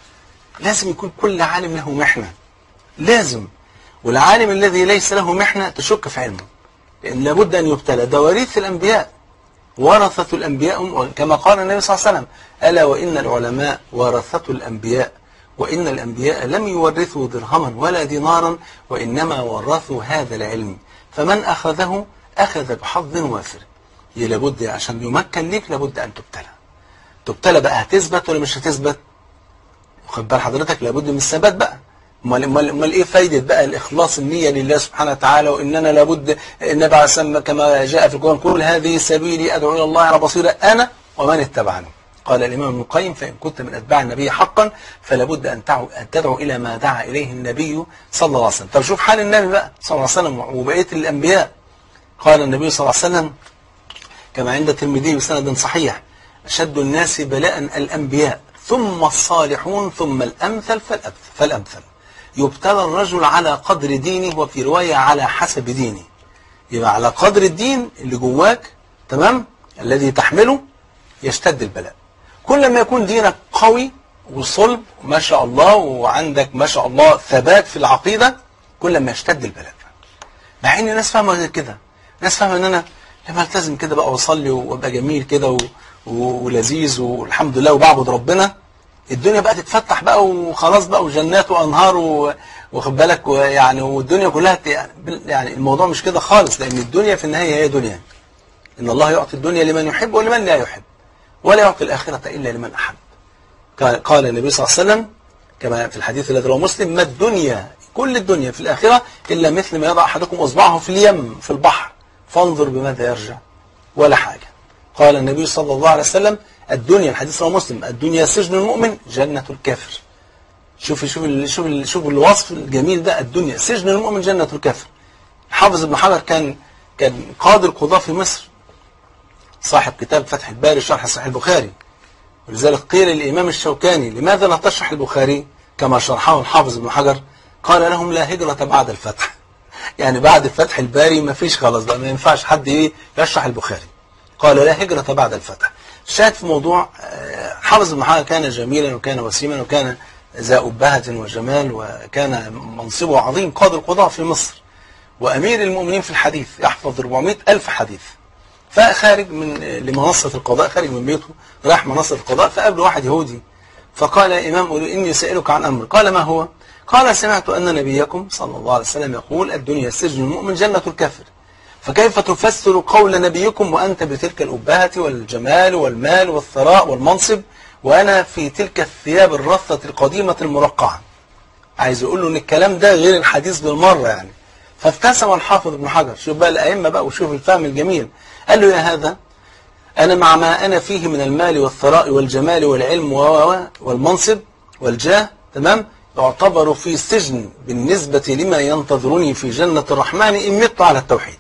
لازم يكون كل عالم له محنة لازم والعالم الذي ليس له محنة تشك في علمه لأن لابد أن يبتلى دواريث الأنبياء ورثة الأنبياء كما قال النبي صلى الله عليه وسلم ألا وإن العلماء ورثة الأنبياء وإن الأنبياء لم يورثوا درهما ولا دينارا وإنما ورثوا هذا العلم فمن أخذه أخذ بحظ وافر هي لابد عشان يمكن ليك لابد أن تبتلى تبتلى بقى هتثبت ولا مش هتثبت واخد بال حضرتك لابد من الثبات بقى امال امال امال ايه فايده بقى الاخلاص النيه لله سبحانه وتعالى واننا لابد النبي عليه الصلاه والسلام كما جاء في القران كل هذه سبيلي ادعو الى الله على بصيره انا ومن اتبعني قال الامام ابن القيم فان كنت من اتباع النبي حقا فلا بد ان تعو ان تدعو الى ما دعا اليه النبي صلى الله عليه وسلم طب شوف حال النبي بقى صلى الله عليه وسلم وبقيه الانبياء قال النبي صلى الله عليه وسلم كما عند الترمذي بسند صحيح أشد الناس بلاء الأنبياء ثم الصالحون ثم الأمثل فالأمثل, فالأمثل يبتلى الرجل على قدر دينه وفي رواية على حسب دينه يبقى على قدر الدين اللي جواك تمام الذي تحمله يشتد البلاء كل ما يكون دينك قوي وصلب ما شاء الله وعندك ما شاء الله ثبات في العقيدة كل ما يشتد البلاء مع ان الناس فاهمه غير كده الناس فاهمه ان انا لما التزم كده بقى واصلي وابقى جميل كده و... و... ولذيذ والحمد لله وبعبد ربنا الدنيا بقى تتفتح بقى وخلاص بقى وجنات وانهار و... واخد بالك يعني والدنيا كلها ت... يعني الموضوع مش كده خالص لان الدنيا في النهايه هي دنيا ان الله يعطي الدنيا لمن يحب ولمن لا يحب ولا يعطي الاخره الا لمن احب قال النبي صلى الله عليه وسلم كما في الحديث الذي رواه مسلم ما الدنيا كل الدنيا في الآخرة إلا مثل ما يضع أحدكم أصبعه في اليم في البحر فانظر بماذا يرجع ولا حاجة قال النبي صلى الله عليه وسلم الدنيا الحديث رواه مسلم الدنيا سجن المؤمن جنة الكافر شوف شوف شوف شوف الوصف الجميل ده الدنيا سجن المؤمن جنة الكافر حافظ ابن حجر كان كان قاضي القضاة في مصر صاحب كتاب فتح الباري شرح صحيح البخاري ولذلك قيل للإمام الشوكاني لماذا لا تشرح البخاري كما شرحه الحافظ ابن حجر قال لهم لا هجرة بعد الفتح يعني بعد فتح الباري ما فيش خلاص بقى ما ينفعش حد ايه يشرح البخاري قال لا هجرة بعد الفتح شاهد في موضوع حافظ ابن حجر كان جميلا وكان وسيما وكان ذا أبهة وجمال وكان منصبه عظيم قاضي القضاء في مصر وأمير المؤمنين في الحديث يحفظ 400 ألف حديث فخارج من لمنصة القضاء خارج من بيته راح منصة القضاء فقابله واحد يهودي فقال يا إمام إني سائلك عن أمر قال ما هو قال سمعت أن نبيكم صلى الله عليه وسلم يقول الدنيا سجن المؤمن جنة الكافر فكيف تفسر قول نبيكم وأنت بتلك الأبهة والجمال والمال والثراء والمنصب وأنا في تلك الثياب الرثة القديمة المرقعة عايز يقول له ان الكلام ده غير الحديث بالمرة يعني فابتسم الحافظ ابن حجر شوف بقى الأئمة بقى وشوف الفهم الجميل قال له يا هذا أنا مع ما أنا فيه من المال والثراء والجمال والعلم والمنصب والجاه تمام يعتبر في سجن بالنسبة لما ينتظرني في جنة الرحمن إن مت على التوحيد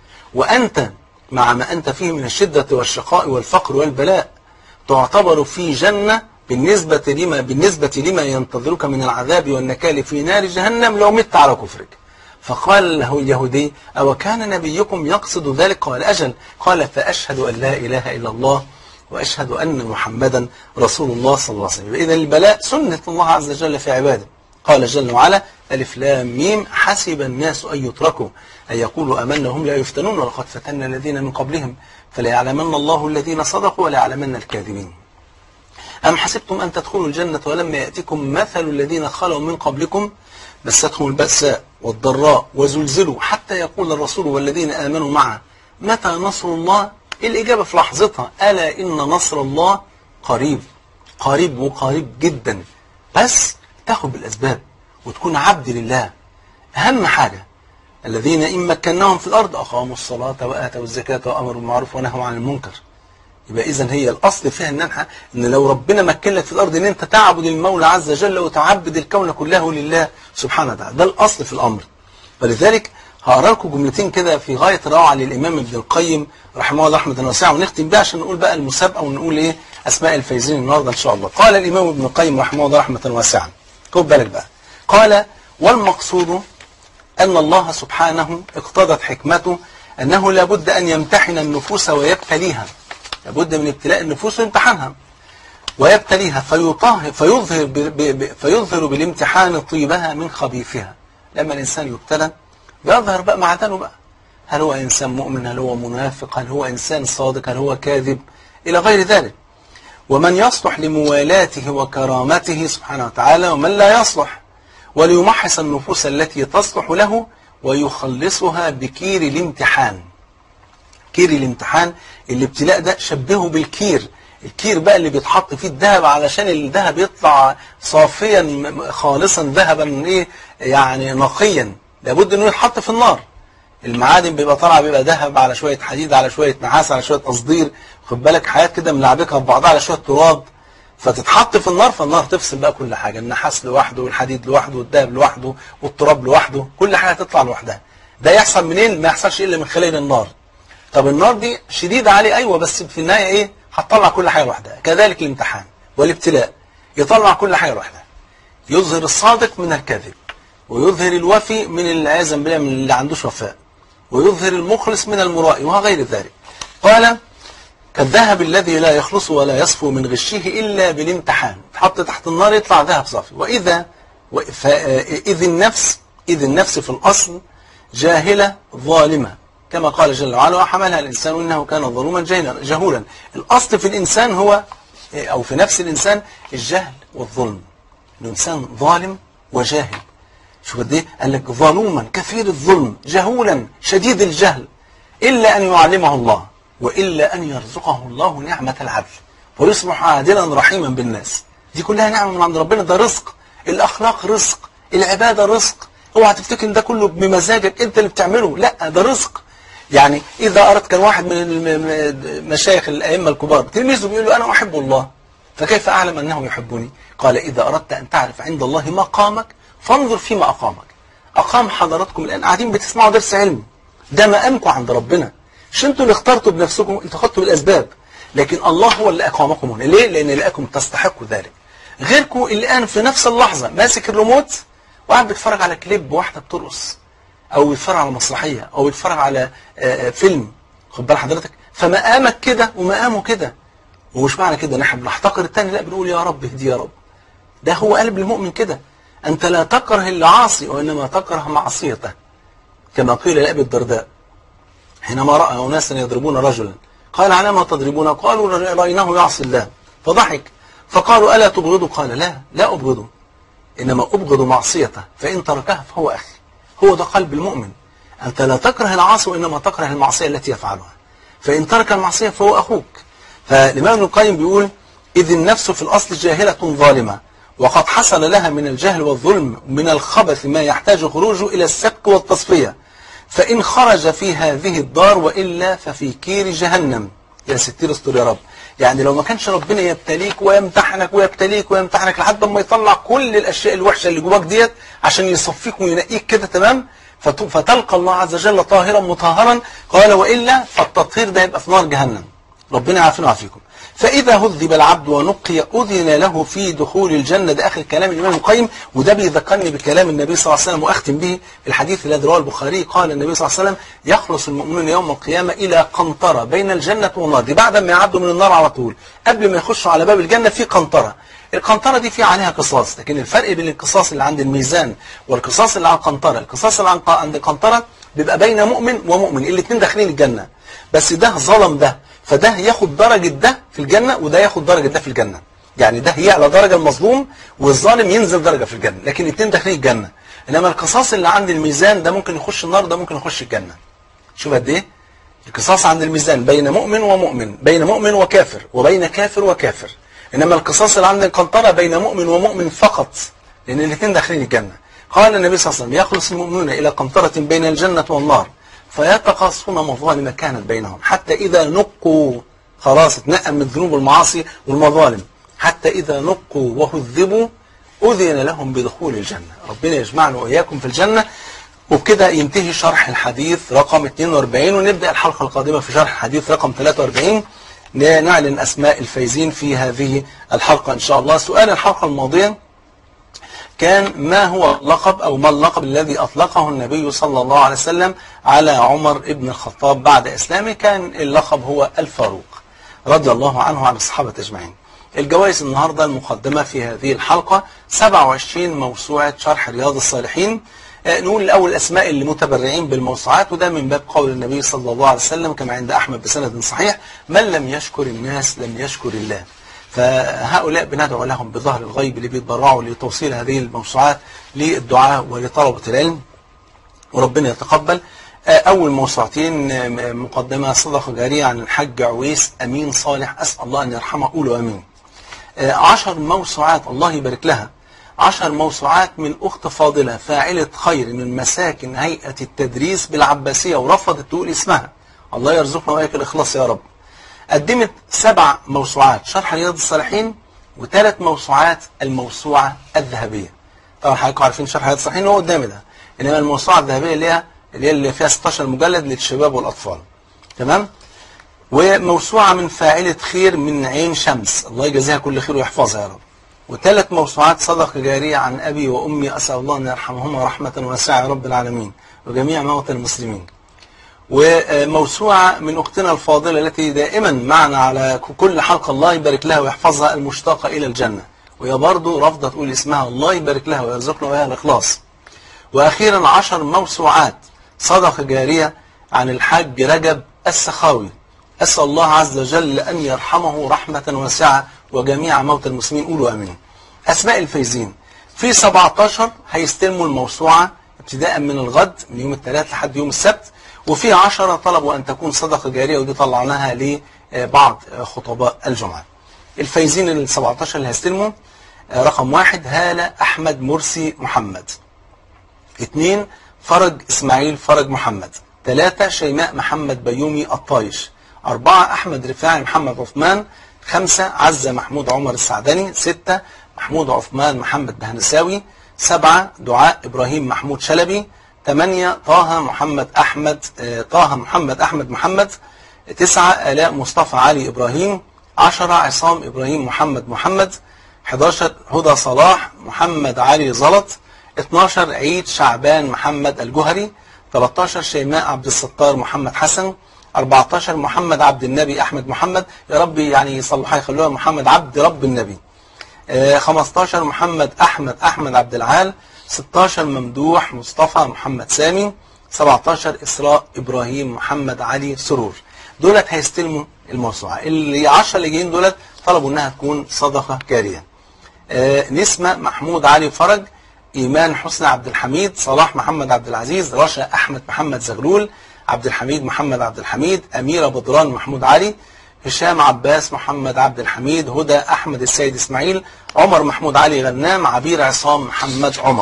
وأنت مع ما أنت فيه من الشدة والشقاء والفقر والبلاء تعتبر في جنة بالنسبة لما بالنسبة لما ينتظرك من العذاب والنكال في نار جهنم لو مت على كفرك فقال له اليهودي أو كان نبيكم يقصد ذلك قال أجل قال فأشهد أن لا إله إلا الله وأشهد أن محمدا رسول الله صلى الله عليه وسلم إذا البلاء سنة الله عز وجل في عباده قال جل وعلا ألف لام ميم حسب الناس أن يتركوا أن يقولوا أمنا هم لا يفتنون ولقد فتنا الذين من قبلهم فلا يعلمن الله الذين صدقوا ولا يعلمن الكاذبين أم حسبتم أن تدخلوا الجنة ولما يأتكم مثل الذين خلوا من قبلكم مستهم البأساء والضراء وزلزلوا حتى يقول الرسول والذين آمنوا معه متى نصر الله الإجابة في لحظتها ألا إن نصر الله قريب قريب وقريب جدا بس تاخد بالأسباب وتكون عبد لله أهم حاجة الذين إن مكناهم في الأرض أقاموا الصلاة وآتوا الزكاة وأمروا بالمعروف ونهوا عن المنكر يبقى إذا هي الأصل فيها إن, إن لو ربنا مكن لك في الأرض إن أنت تعبد المولى عز وجل وتعبد الكون كله لله سبحانه وتعالى ده الأصل في الأمر ولذلك هقرا لكم جملتين كده في غاية الروعة للإمام ابن القيم رحمه الله رحمة واسعة ونختم بيها عشان نقول بقى المسابقة ونقول إيه أسماء الفايزين النهاردة إن شاء الله قال الإمام ابن القيم رحمه الله رحمة واسعة خد بالك بقى قال والمقصود أن الله سبحانه اقتضت حكمته أنه لابد أن يمتحن النفوس ويبتليها لابد من ابتلاء النفوس وامتحانها ويبتليها فيطهر فيظهر, ب ب فيظهر بالامتحان طيبها من خبيثها لما الإنسان يبتلى بيظهر بقى معدنه بقى هل هو إنسان مؤمن هل هو منافق هل هو إنسان صادق هل هو كاذب إلى غير ذلك ومن يصلح لموالاته وكرامته سبحانه وتعالى ومن لا يصلح وليمحص النفوس التي تصلح له ويخلصها بكير الامتحان كير الامتحان الابتلاء ده شبهه بالكير الكير بقى اللي بيتحط فيه الذهب علشان الذهب يطلع صافيا خالصا ذهبا ايه يعني نقيا لابد انه يتحط في النار المعادن بيبقى طالعه بيبقى ذهب على شويه حديد على شويه نحاس على شويه تصدير خد بالك حاجات كده ملعبكها في بعضها على شويه تراب فتتحط في النار فالنار تفصل بقى كل حاجه النحاس لوحده والحديد لوحده والذهب لوحده والتراب لوحده كل حاجه تطلع لوحدها ده يحصل منين ما يحصلش الا من خلال النار طب النار دي شديدة عليه أيوة بس في النهاية إيه هتطلع كل حاجة لوحدها كذلك الامتحان والابتلاء يطلع كل حاجة لوحدها يظهر الصادق من الكذب ويظهر الوفي من العياذا بالله من اللي عندوش وفاء ويظهر المخلص من المرائي وغير ذلك قال كالذهب الذي لا يخلص ولا يصفو من غشه إلا بالامتحان تحط تحت النار يطلع ذهب صافي وإذا إذ النفس إذ النفس في الأصل جاهلة ظالمة كما قال جل وعلا وحملها الإنسان إنه كان ظلوما جهولا الأصل في الإنسان هو أو في نفس الإنسان الجهل والظلم الإنسان ظالم وجاهل شوف قد ايه قال لك ظلوما كثير الظلم جهولا شديد الجهل إلا أن يعلمه الله وإلا أن يرزقه الله نعمة العدل ويصبح عادلا رحيما بالناس دي كلها نعمة من عند ربنا ده رزق الأخلاق رزق العبادة رزق اوعى تفتكر ان ده كله بمزاجك انت اللي بتعمله لا ده رزق يعني إذا أردت كان واحد من مشايخ الأئمة الكبار تلميذه بيقول له أنا أحب الله فكيف أعلم أنه يحبني قال إذا أردت أن تعرف عند الله مقامك فانظر فيما أقامك أقام حضراتكم الآن قاعدين بتسمعوا درس علم ده مقامكم عند ربنا مش انتوا اللي اخترتوا بنفسكم انتوا خدتوا بالأسباب لكن الله هو اللي أقامكم هنا ليه؟ لأن لأكم تستحقوا ذلك غيركم الآن في نفس اللحظة ماسك الريموت وقاعد بيتفرج على كليب واحدة بترقص أو بيتفرج على مسرحية أو بيتفرج على فيلم خد بال حضرتك فمقامك كده ومقامه كده ومش معنى كده نحن بنحتقر التاني لا بنقول يا رب اهدي يا رب ده هو قلب المؤمن كده أنت لا تكره العاصي وإنما تكره معصيته كما قيل لأبي الدرداء حينما رأى أناسا يضربون رجلا قال على ما تضربون قالوا رأيناه يعصي الله فضحك فقالوا ألا تبغضوا قال لا لا أبغضه إنما أبغض معصيته فإن تركها فهو أخي هو ده قلب المؤمن أنت لا تكره العاصي وإنما تكره المعصية التي يفعلها فإن ترك المعصية فهو أخوك فالإمام ابن القيم بيقول إذ النفس في الأصل جاهلة ظالمة وقد حصل لها من الجهل والظلم من الخبث ما يحتاج خروجه إلى السبك والتصفية فإن خرج في هذه الدار وإلا ففي كير جهنم يا ستير استر يا رب يعني لو ما كانش ربنا يبتليك ويمتحنك ويبتليك ويمتحنك لحد ما يطلع كل الأشياء الوحشة اللي جواك ديت عشان يصفيك وينقيك كده تمام فتلقى الله عز وجل طاهرا مطهرا قال وإلا فالتطهير ده يبقى في نار جهنم ربنا يعافينا ويعافيكم فإذا هذب العبد ونقي أذن له في دخول الجنة ده آخر كلام الإمام القيم وده بيذكرني بكلام النبي صلى الله عليه وسلم وأختم به الحديث الذي رواه البخاري قال النبي صلى الله عليه وسلم يخلص المؤمنون يوم القيامة إلى قنطرة بين الجنة والنار دي بعد ما يعدوا من النار على طول قبل ما يخشوا على باب الجنة في قنطرة القنطرة دي في عليها قصاص لكن الفرق بين القصاص اللي عند الميزان والقصاص اللي على القنطرة القصاص اللي عند القنطرة بيبقى بين مؤمن ومؤمن الاثنين داخلين الجنة بس ده ظلم ده فده ياخد درجة ده في الجنة وده ياخد درجة ده في الجنة يعني ده يعلى درجة المظلوم والظالم ينزل درجة في الجنة لكن الاثنين داخلين الجنة انما القصاص اللي عند الميزان ده ممكن يخش النار ده ممكن يخش الجنة شوف قد ايه القصاص عند الميزان بين مؤمن ومؤمن بين مؤمن وكافر وبين كافر وكافر انما القصاص اللي عند القنطرة بين مؤمن ومؤمن فقط لان الاثنين داخلين الجنة قال النبي صلى الله عليه وسلم يخلص المؤمنون الى قنطرة بين الجنة والنار فيتقاصون مظالم كانت بينهم حتى إذا نقوا خلاص اتنقى من الذنوب والمعاصي والمظالم حتى إذا نقوا وهذبوا أذن لهم بدخول الجنة ربنا يجمعنا وإياكم في الجنة وبكده ينتهي شرح الحديث رقم 42 ونبدأ الحلقة القادمة في شرح الحديث رقم 43 نعلن أسماء الفايزين في هذه الحلقة إن شاء الله سؤال الحلقة الماضية كان ما هو اللقب أو ما اللقب الذي أطلقه النبي صلى الله عليه وسلم على عمر ابن الخطاب بعد إسلامه كان اللقب هو الفاروق رضي الله عنه وعن الصحابة أجمعين الجوائز النهاردة المقدمة في هذه الحلقة 27 موسوعة شرح رياض الصالحين نقول الأول الأسماء اللي متبرعين بالموسوعات وده من باب قول النبي صلى الله عليه وسلم كما عند أحمد بسند صحيح من لم يشكر الناس لم يشكر الله فهؤلاء بندعو لهم بظهر الغيب اللي بيتبرعوا لتوصيل هذه الموسوعات للدعاء ولطلبة العلم وربنا يتقبل أول موسوعتين مقدمة صدقة جارية عن الحج عويس أمين صالح أسأل الله أن يرحمه قولوا أمين عشر موسوعات الله يبارك لها عشر موسوعات من أخت فاضلة فاعلة خير من مساكن هيئة التدريس بالعباسية ورفضت تقول اسمها الله يرزقنا وإياك الإخلاص يا رب قدمت سبع موسوعات شرح رياض الصالحين وثلاث موسوعات الموسوعة الذهبية طبعا حضراتكم عارفين شرح رياض الصالحين هو قدامي ده انما الموسوعة الذهبية اللي هي اللي هي اللي فيها 16 مجلد للشباب والأطفال تمام وموسوعة من فاعلة خير من عين شمس الله يجزيها كل خير ويحفظها يا رب وثلاث موسوعات صدقة جارية عن أبي وأمي أسأل الله أن يرحمهما رحمة واسعة يا رب العالمين وجميع موتى المسلمين وموسوعة من أختنا الفاضلة التي دائما معنا على كل حلقة الله يبارك لها ويحفظها المشتاقة إلى الجنة وهي برضه رافضة تقول اسمها الله يبارك لها ويرزقنا وياها الإخلاص وأخيرا عشر موسوعات صدقة جارية عن الحاج رجب السخاوي أسأل الله عز وجل أن يرحمه رحمة واسعة وجميع موتى المسلمين قولوا أمين أسماء الفايزين في 17 هيستلموا الموسوعة ابتداء من الغد من يوم الثلاث لحد يوم السبت وفي 10 طلبوا أن تكون صدقة جارية ودي طلعناها لبعض خطباء الجمعة الفايزين ال 17 اللي هيستلموا رقم واحد هالة أحمد مرسي محمد اثنين فرج إسماعيل فرج محمد ثلاثة شيماء محمد بيومي الطايش أربعة أحمد رفاعي محمد عثمان خمسة عزة محمود عمر السعدني ستة محمود عثمان محمد بهنساوي سبعة دعاء إبراهيم محمود شلبي ثمانية طه محمد أحمد طه محمد أحمد محمد تسعة آلاء مصطفى علي إبراهيم عشرة عصام إبراهيم محمد محمد 11 هدى صلاح محمد علي زلط 12 عيد شعبان محمد الجهري 13 شيماء عبد الستار محمد حسن 14 محمد عبد النبي أحمد محمد يا رب يعني يصلحها يخلوها محمد عبد رب النبي 15 محمد أحمد أحمد عبد العال 16 ممدوح مصطفى محمد سامي 17 إسراء إبراهيم محمد علي سرور دولت هيستلموا الموسوعة اللي 10 اللي جايين دولت طلبوا انها تكون صدقة جارية نسمة محمود علي فرج إيمان حسني عبد الحميد صلاح محمد عبد العزيز رشا أحمد محمد زغلول عبد الحميد محمد عبد الحميد أميرة بدران محمود علي هشام عباس محمد عبد الحميد هدى أحمد السيد إسماعيل عمر محمود علي غنام عبير عصام محمد عمر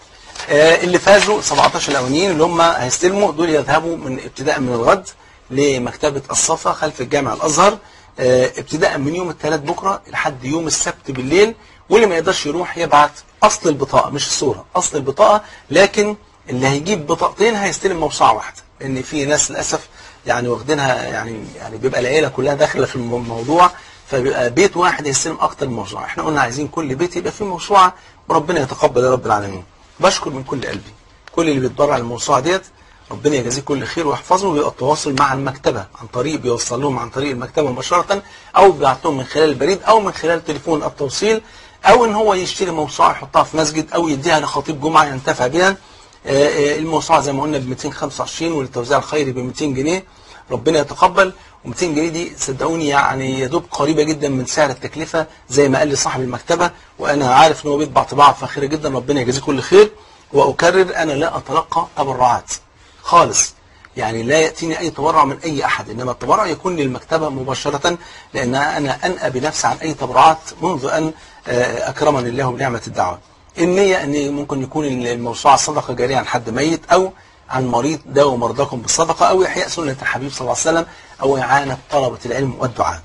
آه اللي فازوا 17 الأولين اللي هم هيستلموا دول يذهبوا من ابتداء من الغد لمكتبة الصفا خلف الجامع الأزهر آه ابتداء من يوم الثلاث بكرة لحد يوم السبت بالليل واللي ما يقدرش يروح يبعت أصل البطاقة مش الصورة أصل البطاقة لكن اللي هيجيب بطاقتين هيستلم موسوعة واحدة لأن في ناس للأسف يعني واخدينها يعني يعني بيبقى العيلة كلها داخلة في الموضوع فبيبقى بيت واحد يستلم أكتر من موسوعة احنا قلنا عايزين كل بيت يبقى فيه موسوعة وربنا يتقبل يا رب العالمين بشكر من كل قلبي كل اللي بيتبرع الموسوعة ديت ربنا يجازيه كل خير ويحفظه ويبقى التواصل مع المكتبة عن طريق بيوصل لهم عن طريق المكتبة مباشرة أو بيبعت لهم من خلال البريد أو من خلال تليفون التوصيل أو إن هو يشتري موسوعة يحطها في مسجد أو يديها لخطيب جمعة ينتفع بها الموسوعة زي ما قلنا ب 225 والتوزيع الخيري ب 200 جنيه ربنا يتقبل و200 جنيه دي صدقوني يعني يا دوب قريبة جدا من سعر التكلفة زي ما قال لي صاحب المكتبة وأنا عارف إن هو بيطبع طباعة فاخرة جدا ربنا يجازيه كل خير وأكرر أنا لا أتلقى تبرعات خالص يعني لا يأتيني أي تبرع من أي أحد إنما التبرع يكون للمكتبة مباشرة لأن أنا أنأى بنفسي عن أي تبرعات منذ أن أكرمني الله بنعمة الدعوة النية أن ممكن يكون الموسوعة صدقة جارية عن حد ميت أو عن مريض داووا مرضاكم بالصدقة أو إحياء سنة الحبيب صلى الله عليه وسلم أو إعانة طلبة العلم والدعاء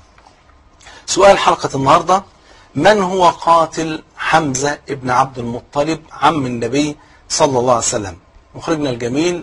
سؤال حلقة النهاردة من هو قاتل حمزة ابن عبد المطلب عم النبي صلى الله عليه وسلم مخرجنا الجميل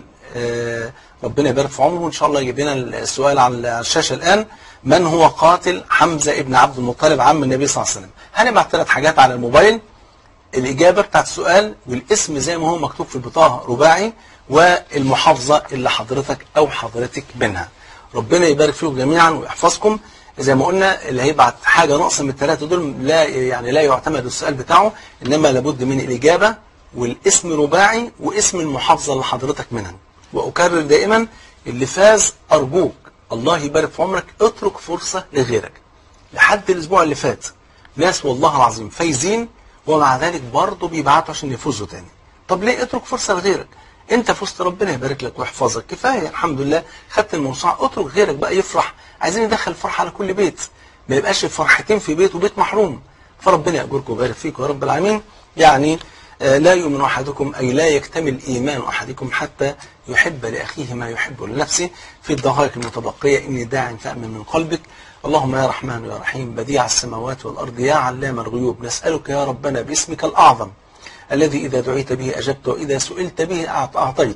ربنا يبارك في عمره وإن شاء الله يجيب لنا السؤال على الشاشة الآن من هو قاتل حمزة ابن عبد المطلب عم النبي صلى الله عليه وسلم هنبعت ثلاث حاجات على الموبايل الإجابة بتاعت السؤال والاسم زي ما هو مكتوب في البطاقة رباعي والمحافظة اللي حضرتك أو حضرتك منها ربنا يبارك فيكم جميعا ويحفظكم زي ما قلنا اللي هيبعت حاجة ناقصة من الثلاثة دول لا يعني لا يعتمد السؤال بتاعه إنما لابد من الإجابة والاسم رباعي واسم المحافظة اللي حضرتك منها وأكرر دائما اللي فاز أرجوك الله يبارك في عمرك اترك فرصة لغيرك لحد الأسبوع اللي فات ناس والله العظيم فايزين ومع ذلك برضه بيبعتوا عشان يفوزوا تاني طب ليه اترك فرصة لغيرك انت فزت ربنا يبارك لك ويحفظك كفاية الحمد لله خدت الموسوعة اترك غيرك بقى يفرح عايزين ندخل الفرحة على كل بيت ما يبقاش فرحتين في بيت وبيت محروم فربنا يأجركم ويبارك فيكم يا رب العالمين يعني لا يؤمن أحدكم أي لا يكتمل إيمان أحدكم حتى يحب لأخيه ما يحب لنفسه في الدقائق المتبقية إني داع فأمن من قلبك اللهم يا رحمن يا رحيم بديع السماوات والأرض يا علام الغيوب نسألك يا ربنا باسمك الأعظم الذي إذا دعيت به أجبت وإذا سئلت به أعطيت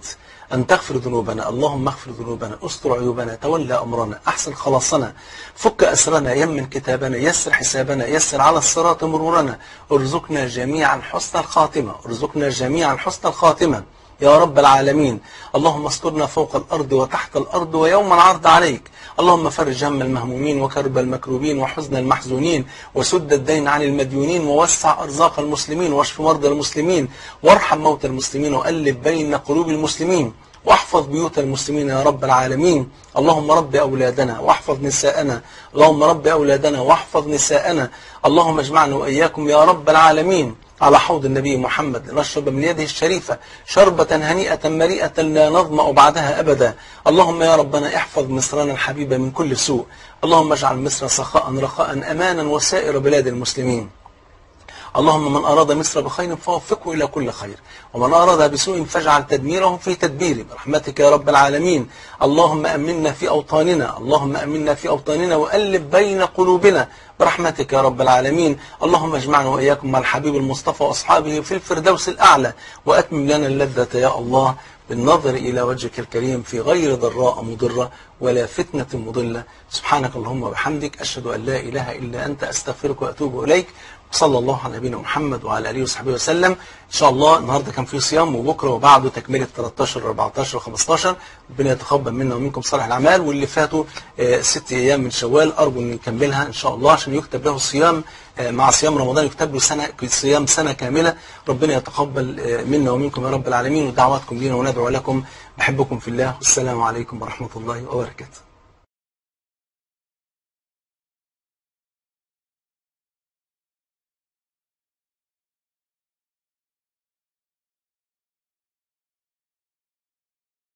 أن تغفر ذنوبنا اللهم اغفر ذنوبنا استر عيوبنا تولى أمرنا أحسن خلاصنا فك أسرنا يمن كتابنا يسر حسابنا يسر على الصراط مرورنا ارزقنا جميعا حسن الخاتمة ارزقنا جميعا حسن الخاتمة يا رب العالمين اللهم استرنا فوق الأرض وتحت الأرض ويوم العرض عليك اللهم فرج هم المهمومين وكرب المكروبين وحزن المحزونين وسد الدين عن المديونين ووسع أرزاق المسلمين واشف مرضى المسلمين وارحم موتى المسلمين وألف بين قلوب المسلمين واحفظ بيوت المسلمين يا رب العالمين اللهم رب أولادنا واحفظ نساءنا اللهم رب أولادنا واحفظ نساءنا اللهم اجمعنا وإياكم يا رب العالمين على حوض النبي محمد نشرب من يده الشريفة شربة هنيئة مريئة لا نظمأ بعدها أبدا اللهم يا ربنا احفظ مصرنا الحبيبة من كل سوء اللهم اجعل مصر سخاء رخاء أمانا وسائر بلاد المسلمين اللهم من أراد مصر بخير فوفقه إلى كل خير ومن أراد بسوء فاجعل تدميره في تدبيره برحمتك يا رب العالمين اللهم أمنا في أوطاننا اللهم أمنا في أوطاننا وألف بين قلوبنا برحمتك يا رب العالمين اللهم اجمعنا وإياكم مع الحبيب المصطفى وأصحابه في الفردوس الأعلى وأتمم لنا اللذة يا الله بالنظر إلى وجهك الكريم في غير ضراء مضرة ولا فتنة مضلة سبحانك اللهم وبحمدك أشهد أن لا إله إلا أنت أستغفرك وأتوب إليك وصلى الله على نبينا محمد وعلى آله وصحبه وسلم إن شاء الله النهاردة كان في صيام وبكرة وبعده تكملة 13 14 و15 ربنا يتقبل منا ومنكم صالح الأعمال واللي فاتوا آه، ست أيام من شوال أرجو أن نكملها إن شاء الله عشان يكتب له الصيام آه، مع صيام رمضان يكتب له سنة صيام سنة كاملة ربنا يتقبل آه، منا ومنكم يا رب العالمين ودعواتكم لنا وندعو لكم بحبكم في الله والسلام عليكم ورحمة الله وبركاته